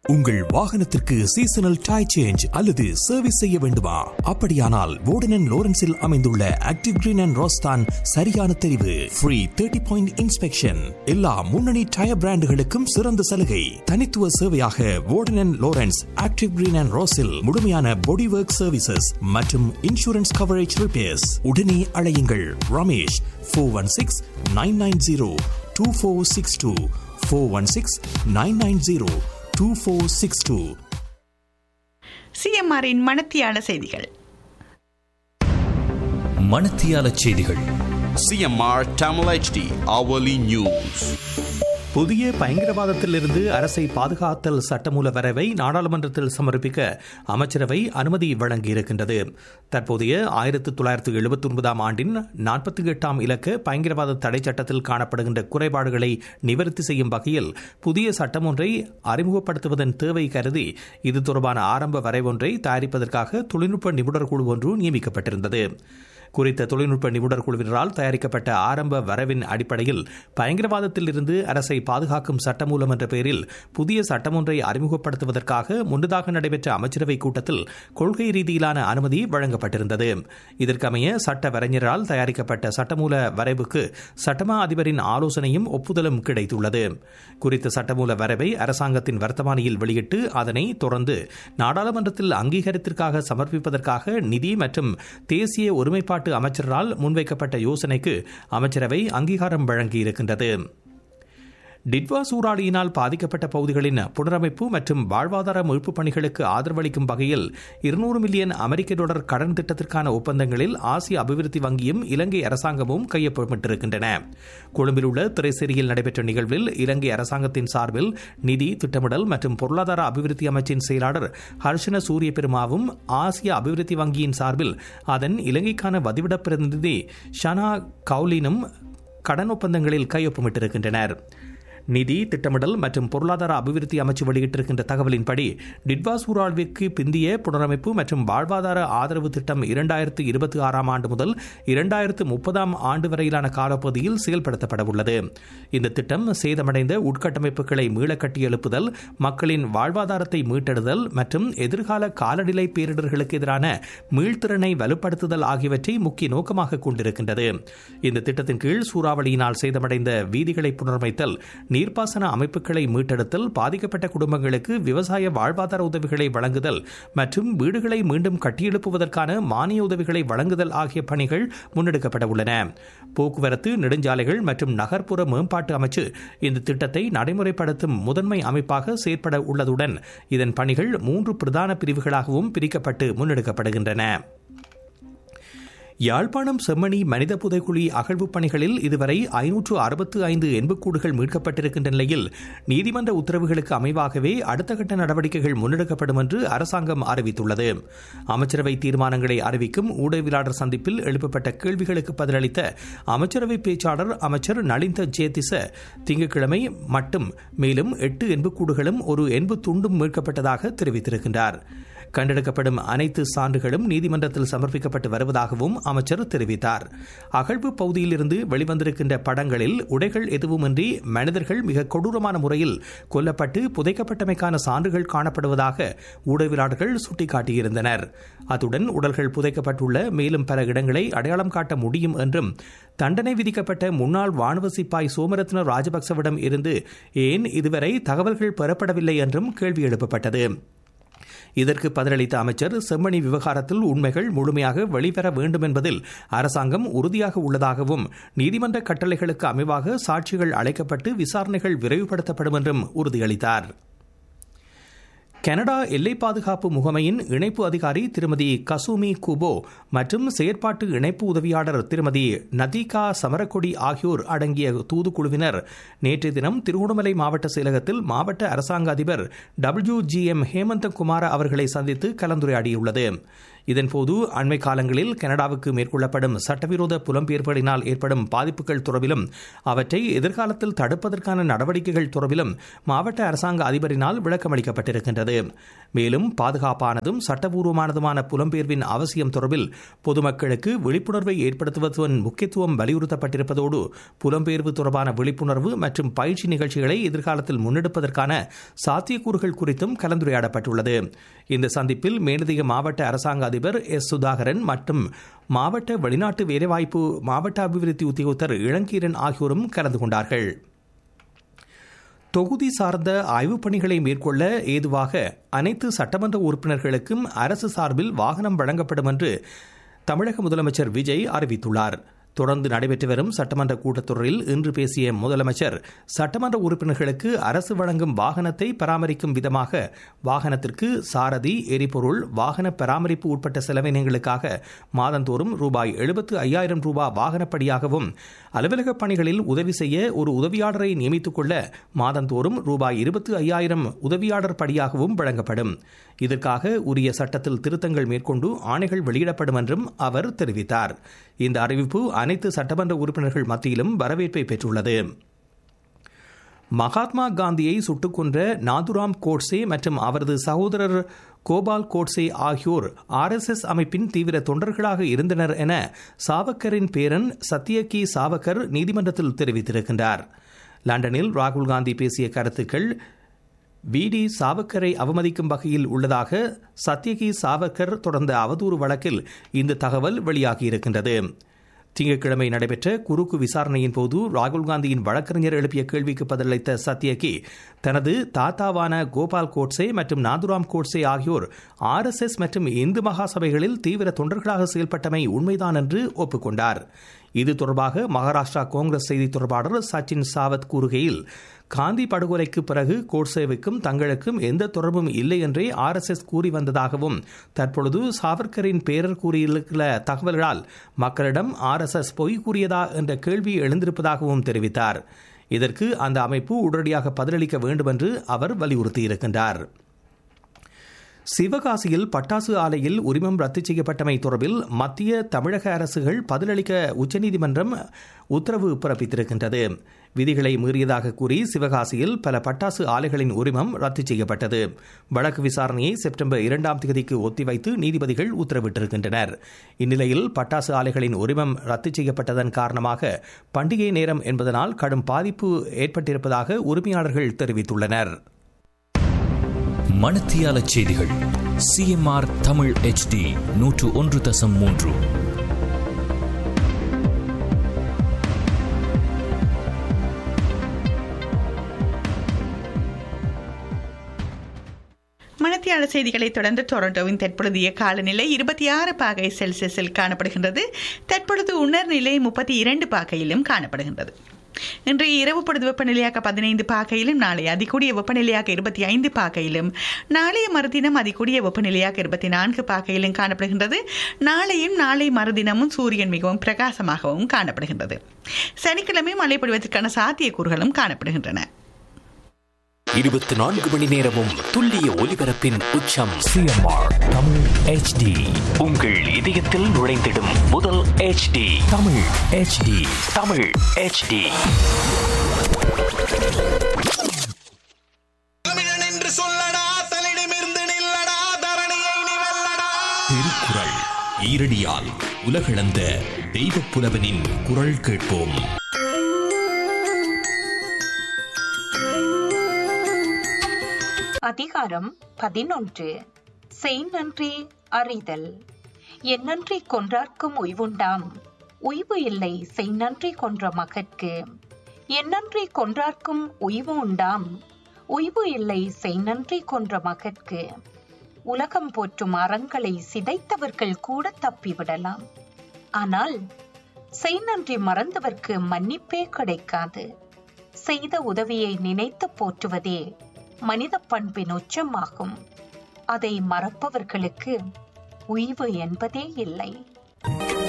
உங்கள் வாகனத்திற்கு seasonal tyre change அல்லது சர்வீஸ் செய்ய வேண்டுமா அப்படியானால் வோர்டன் லோரன்ஸில் அமைந்துள்ள ஆக்டிவ் கிரீன் அண்ட் ரோஸ்தான் சரியான தெரிவு ஃப்ரீ தேர்ட்டி பாயிண்ட் இன்ஸ்பெக்ஷன் எல்லா முன்னணி டயர் பிராண்டுகளுக்கும் சிறந்த சலுகை தனித்துவ சேவையாக வோர்டன் லோரன்ஸ் ஆக்டிவ் கிரீன் அண்ட் ரோஸில் முழுமையான பாடி ஒர்க் சர்வீசஸ் மற்றும் இன்சூரன்ஸ் கவரேஜ் ரிப்பேர்ஸ் உடனே அழையுங்கள் Ramesh four one six nine nine zero two four six two four one six nine nine zero two four six two சிஎம்ஆரின் மணத்தியால செய்திகள் மணத்தியால செய்திகள் CMR Tamil HD hourly news. புதிய பயங்கரவாதத்திலிருந்து அரசை பாதுகாத்தல் சட்டமூல வரைவை நாடாளுமன்றத்தில் சமர்ப்பிக்க அமைச்சரவை அனுமதி வழங்கியிருக்கின்றது தற்போதைய ஆயிரத்து தொள்ளாயிரத்து எழுபத்தி ஒன்பதாம் ஆண்டின் நாற்பத்தி எட்டாம் இலக்க பயங்கரவாத தடை சட்டத்தில் காணப்படுகின்ற குறைபாடுகளை நிவர்த்தி செய்யும் வகையில் புதிய சட்டம் ஒன்றை அறிமுகப்படுத்துவதன் தேவை கருதி இது தொடர்பான ஆரம்ப வரைவொன்றை தயாரிப்பதற்காக தொழில்நுட்ப நிபுணர் குழு ஒன்று நியமிக்கப்பட்டிருந்தது குறித்த தொழில்நுட்ப நிபுணர் குழுவினரால் தயாரிக்கப்பட்ட ஆரம்ப வரவின் அடிப்படையில் பயங்கரவாதத்தில் இருந்து அரசை பாதுகாக்கும் சட்டமூலம் என்ற பெயரில் புதிய சட்டம் ஒன்றை அறிமுகப்படுத்துவதற்காக முன்னதாக நடைபெற்ற அமைச்சரவை கூட்டத்தில் கொள்கை ரீதியிலான அனுமதி வழங்கப்பட்டிருந்தது இதற்கமைய சட்ட வரைஞரால் தயாரிக்கப்பட்ட சட்டமூல வரைவுக்கு சட்டமா அதிபரின் ஆலோசனையும் ஒப்புதலும் கிடைத்துள்ளது குறித்த சட்டமூல வரைவை அரசாங்கத்தின் வர்த்தமானியில் வெளியிட்டு அதனை தொடர்ந்து நாடாளுமன்றத்தில் அங்கீகாரத்திற்காக சமர்ப்பிப்பதற்காக நிதி மற்றும் தேசிய ஒருமைப்பாட்டு அமைச்சரால் முன்வைக்கப்பட்ட யோசனைக்கு அமைச்சரவை அங்கீகாரம் வழங்கியிருக்கின்றது டிட்வா சூறாவளியினால் பாதிக்கப்பட்ட பகுதிகளின் புனரமைப்பு மற்றும் வாழ்வாதார மீட்பு பணிகளுக்கு ஆதரவளிக்கும் வகையில் இருநூறு மில்லியன் அமெரிக்க டாலர் கடன் திட்டத்திற்கான ஒப்பந்தங்களில் ஆசிய அபிவிருத்தி வங்கியும் இலங்கை அரசாங்கமும் கையொப்பமிட்டிருக்கின்றன கொழும்பில் உள்ள திரைசேரியில் நடைபெற்ற நிகழ்வில் இலங்கை அரசாங்கத்தின் சார்பில் நிதி திட்டமிடல் மற்றும் பொருளாதார அபிவிருத்தி அமைச்சின் செயலாளர் ஹர்ஷன சூரிய பெருமாவும் ஆசிய அபிவிருத்தி வங்கியின் சார்பில் அதன் இலங்கைக்கான வதிவிட பிரதிநிதி ஷனா கவுலினும் கடன் ஒப்பந்தங்களில் கையொப்பமிட்டிருக்கின்றனர் நிதி திட்டமிடல் மற்றும் பொருளாதார அபிவிருத்தி அமைச்சு வெளியிட்டிருக்கின்ற தகவலின்படி டிட்வா சூறாவளிக்கு பிந்திய புனரமைப்பு மற்றும் வாழ்வாதார ஆதரவு திட்டம் இரண்டாயிரத்து இருபத்தி ஆறாம் ஆண்டு முதல் இரண்டாயிரத்து முப்பதாம் ஆண்டு வரையிலான காலப்பகுதியில் செயல்படுத்தப்பட உள்ளது இந்த திட்டம் சேதமடைந்த உட்கட்டமைப்புகளை மீள கட்டியெழுப்புதல் மக்களின் வாழ்வாதாரத்தை மீட்டெடுதல் மற்றும் எதிர்கால காலநிலை பேரிடர்களுக்கு எதிரான மீள்திறனை வலுப்படுத்துதல் ஆகியவற்றை முக்கிய நோக்கமாக கொண்டிருக்கின்றது இந்த திட்டத்தின் கீழ் சூறாவளியினால் சேதமடைந்த வீதிகளை புனரமைத்தல் நீர்ப்பாசன அமைப்புகளை மீட்டெடுத்தல் பாதிக்கப்பட்ட குடும்பங்களுக்கு விவசாய வாழ்வாதார உதவிகளை வழங்குதல் மற்றும் வீடுகளை மீண்டும் கட்டியெழுப்புவதற்கான மானிய உதவிகளை வழங்குதல் ஆகிய பணிகள் முன்னெடுக்கப்பட உள்ளன போக்குவரத்து நெடுஞ்சாலைகள் மற்றும் நகர்ப்புற மேம்பாட்டு அமைச்சு இந்த திட்டத்தை நடைமுறைப்படுத்தும் முதன்மை அமைப்பாக செயற்பட உள்ளதுடன் இதன் பணிகள் மூன்று பிரதான பிரிவுகளாகவும் பிரிக்கப்பட்டு முன்னெடுக்கப்படுகின்றன யாழ்ப்பாணம் செம்மணி மனித புதைக்குழி அகழ்வு பணிகளில் இதுவரை ஐநூற்று அறுபத்து ஐந்து எண்புக்கூடுகள் மீட்கப்பட்டிருக்கின்ற நிலையில் நீதிமன்ற உத்தரவுகளுக்கு அமைவாகவே அடுத்த கட்ட நடவடிக்கைகள் முன்னெடுக்கப்படும் என்று அரசாங்கம் அறிவித்துள்ளது அமைச்சரவை தீர்மானங்களை அறிவிக்கும் ஊடகவியலாளர் சந்திப்பில் எழுப்பப்பட்ட கேள்விகளுக்கு பதிலளித்த அமைச்சரவை பேச்சாளர் அமைச்சர் நளிந்த ஜேதிச திங்கட்கிழமை மட்டும் மேலும் எட்டு எண்புக்கூடுகளும் ஒரு எண்பு துண்டும் மீட்கப்பட்டதாக தெரிவித்திருக்கின்றார் கண்டெடுக்கப்படும் அனைத்து சான்றுகளும் நீதிமன்றத்தில் சமர்ப்பிக்கப்பட்டு வருவதாகவும் அமைச்சர் தெரிவித்தார் அகழ்வு பகுதியிலிருந்து வெளிவந்திருக்கின்ற படங்களில் உடைகள் எதுவுமின்றி மனிதர்கள் மிக கொடூரமான முறையில் கொல்லப்பட்டு புதைக்கப்பட்டமைக்கான சான்றுகள் காணப்படுவதாக ஊடகவியலாளர்கள் சுட்டிக்காட்டியிருந்தனர் அத்துடன் உடல்கள் புதைக்கப்பட்டுள்ள மேலும் பல இடங்களை அடையாளம் காட்ட முடியும் என்றும் தண்டனை விதிக்கப்பட்ட முன்னாள் வானவ சிப்பாய் சோமரத்ன ராஜபக்சவிடம் இருந்து ஏன் இதுவரை தகவல்கள் பெறப்படவில்லை என்றும் கேள்வி எழுப்பப்பட்டது இதற்கு பதிலளித்த அமைச்சர் செம்மணி விவகாரத்தில் உண்மைகள் முழுமையாக வெளிவர வேண்டும் என்பதில் அரசாங்கம் உறுதியாக உள்ளதாகவும் நீதிமன்ற கட்டளைகளுக்கு அமைவாக சாட்சிகள் அழைக்கப்பட்டு விசாரணைகள் விரைவுபடுத்தப்படும் என்றும் உறுதியளித்தார் கனடா எல்லை பாதுகாப்பு முகமையின் இணைப்பு அதிகாரி திருமதி கசூமி குபோ மற்றும் செயற்பாட்டு இணைப்பு உதவியாளர் திருமதி நதிகா சமரக்கொடி ஆகியோர் அடங்கிய தூதுக்குழுவினர் நேற்றைய தினம் திருகோணமலை மாவட்ட செயலகத்தில் மாவட்ட அரசாங்க அதிபர் W G M Hemantha Kumara அவர்களை சந்தித்து கலந்துரையாடியுள்ளது இதன்போது அண்மை காலங்களில் கனடாவுக்கு மேற்கொள்ளப்படும் சட்டவிரோத புலம்பெயர்ப்புகளினால் ஏற்படும் பாதிப்புகள் தொடர்பிலும் அவற்றை எதிர்காலத்தில் தடுப்பதற்கான நடவடிக்கைகள் தொடர்பிலும் மாவட்ட அரசாங்க அதிபரினால் விளக்கமளிக்கப்பட்டிருக்கின்றது மேலும் பாதுகாப்பானதும் சட்டபூர்வமானதுமான புலம்பெயர்வின் அவசியம் தொடர்பில் பொதுமக்களுக்கு விழிப்புணர்வை ஏற்படுத்துவதன் முக்கியத்துவம் வலியுறுத்தப்பட்டிருப்பதோடு புலம்பெயர்வு தொடர்பான விழிப்புணர்வு மற்றும் பயிற்சி நிகழ்ச்சிகளை எதிர்காலத்தில் முன்னெடுப்பதற்கான சாத்தியக்கூறுகள் குறித்தும் கலந்துரையாடப்பட்டுள்ளது இந்த சந்திப்பில் மேலதிக மாவட்ட அரசாங்க அதிபர் எஸ் சுதாகரன் மற்றும் மாவட்ட வெளிநாட்டு வேலைவாய்ப்பு மாவட்ட அபிவிருத்தி உத்தியோகத்தர் இளங்கீரன் ஆகியோரும் கலந்து கொண்டார்கள் தொகுதி சார்ந்த ஆய்வுப் பணிகளை மேற்கொள்ள ஏதுவாக அனைத்து சட்டமன்ற உறுப்பினர்களுக்கும் அரசு சார்பில் வாகனம் வழங்கப்படும் என்று தமிழக முதலமைச்சர் விஜய் அறிவித்துள்ளார் தொடர்ந்து நடைபெற்று வரும் சட்டமன்ற கூட்டத்தொடரில் இன்று பேசிய முதலமைச்சர் சட்டமன்ற உறுப்பினர்களுக்கு அரசு வழங்கும் வாகனத்தை பராமரிக்கும் விதமாக வாகனத்திற்கு சாரதி எரிபொருள் வாகன பராமரிப்பு உட்பட்ட செலவினங்களுக்காக மாதந்தோறும் ரூபாய் எழுபத்து ஐயாயிரம் ரூபாய் வாகனப்படியாகவும் அலுவலக பணிகளில் உதவி செய்ய ஒரு உதவியாளரை நியமித்துக் கொள்ள மாதந்தோறும் ரூபாய் இருபத்து ஐயாயிரம் உதவியாளர் படியாகவும் வழங்கப்படும் இதற்காக உரிய சட்டத்தில் திருத்தங்கள் மேற்கொண்டு ஆணைகள் வெளியிடப்படும் என்றும் அவர் தெரிவித்தார் இந்த அறிவிப்பு அனைத்து சட்டமன்ற உறுப்பினர்கள் மத்தியிலும் வரவேற்பை பெற்றுள்ளது மகாத்மா காந்தியை சுட்டுக் கொன்ற நாதுராம் கோட்சே மற்றும் அவரது சகோதரர் கோபால் கோட்சே ஆகியோர் ஆர்எஸ்எஸ் அமைப்பின் தீவிர தொண்டர்களாக இருந்தனர் என சாவக்கரின் பேரன் சத்யகி சாவக்கர் நீதிமன்றத்தில் தெரிவித்திருக்கின்றார் லண்டனில் ராகுல் காந்தி பேசிய கருத்துக்கள் விடி சாவக்கரை அவமதிக்கும் வகையில் உள்ளதாக சத்யகி சாவக்கர் தொடர்ந்த அவதூறு வழக்கில் இந்த தகவல் வெளியாகியிருக்கின்றது திங்கட்கிழமை நடைபெற்ற குறுக்கு விசாரணையின் போது ராகுல் காந்தியின் வழக்கறிஞர் எழுப்பிய கேள்விக்கு பதிலளித்த சத்யகி தனது தாத்தாவான கோபால் கோட்சே மற்றும் நாதுராம் கோட்சே ஆகியோர் ஆர்எஸ்எஸ் மற்றும் இந்து மகாசபைகளில் தீவிர தொண்டர்களாக செயல்பட்டமை உண்மைதான் என்று ஒப்புக்கொண்டார் இது தொடர்பாக மகாராஷ்டிரா காங்கிரஸ் செய்தி தொடர்பாளர் சச்சின் சாவத் கூறுகையில் காந்தி படுகொலைக்கு பிறகு கோட்சேவுக்கும் தங்களுக்கும் எந்த தொடர்பும் இல்லை என்றே ஆர்எஸ்எஸ் கூறி வந்ததாகவும் தற்பொழுது சாவர்கரின் பேரர் கூறியுள்ள தகவல்களால் மக்களிடம் ஆர்எஸ்எஸ் பொய் கூறியதா என்ற கேள்வி எழுந்திருப்பதாகவும் தெரிவித்தார் இதற்கு அந்த அமைப்பு உடனடியாக பதிலளிக்க வேண்டும் என்று அவர் வலியுறுத்தியிருக்கின்றார் சிவகாசியில் பட்டாசு ஆலையில் உரிமம் ரத்து செய்யப்பட்டமை தொடர்பில் மத்திய தமிழக அரசுகள் பதிலளிக்க உச்சநீதிமன்றம் உத்தரவு பிறப்பித்திருக்கின்றது விதிகளை மீறியதாக கூறி சிவகாசியில் பல பட்டாசு ஆலைகளின் உரிமம் ரத்து செய்யப்பட்டது வழக்கு விசாரணையை செப்டம்பர் இரண்டாம் தேதிக்கு ஒத்திவைத்து நீதிபதிகள் உத்தரவிட்டிருக்கின்றனர் இந்நிலையில் பட்டாசு ஆலைகளின் உரிமம் ரத்து செய்யப்பட்டதன் காரணமாக பண்டிகை நேரம் என்பதனால் கடும் பாதிப்பு ஏற்பட்டிருப்பதாக உரிமையாளர்கள் தெரிவித்துள்ளனர் மணத்தியால செய்திகள் சிஎம்ஆர் தமிழ் ஹெச்டி நூற்று ஒன்று தசம் மூன்று மணத்தியாள செய்திகளை தொடர்ந்து டொரண்டோவின் தற்பொழுதைய காலநிலை இருபத்தி ஆறு பாகை செல்சியஸில் காணப்படுகின்றது தற்பொழுது உணர்நிலை முப்பத்தி இரண்டு பாகையிலும் காணப்படுகின்றது இன்றைய இரவு பொழுது வெப்பநிலையாக பதினைந்து பாகையிலும் நாளை அதிகூடிய வெப்பநிலையாக இருபத்தி ஐந்து பாகையிலும் நாளைய மறுதினம் அதிகூடிய வெப்பநிலையாக இருபத்தி நான்கு பாகையிலும் காணப்படுகின்றது நாளையும் நாளை மறுதினமும் சூரியன் மிகவும் பிரகாசமாகவும் காணப்படுகின்றது சனிக்கிழமை மழை பொழிவதற்கான சாத்தியக்கூறுகளும் காணப்படுகின்றன இருபத்தி நான்கு மணி நேரமும் துல்லிய ஒலிபரப்பின் உச்சம் சிஎம்ஆர் தமிழ் ஹெச்டி உங்கள் இதயத்தில் நுழைந்திடும் முதல் HD Tamil HD Tamil HD Tamilan என்று சொல்லடா தலிடமிருந்து நில்லடா தரணியை நீ வெல்லடா திருக்குறள் ஈரடியால் உலகளந்த தெய்வப் புலவனின் குரல் கேட்போம் அதிகாரம் பதினொன்று செய்நன்றி அறிதல் என்னன்றி கொன்றார்க்கும் உய்வுண்டாம் உய்வு இல்லை செய்நன்றி கொன்ற மகற்கு என்னன்றி கொன்றார்க்கும் உய்வு உண்டாம் உய்வு இல்லை செய்நன்றி கொன்ற மகற்கு உலகம் போற்றும் அறங்களை சிதைத்தவர்கள் கூட தப்பிவிடலாம் ஆனால் செய்நன்றி மறந்தவர்க்கு மன்னிப்பே கிடைக்காது செய்த உதவியை நினைத்து போற்றுவதே மனித பண்பின் உச்சமாகும் அதை மறப்பவர்களுக்கு உய்வு என்பதே இல்லை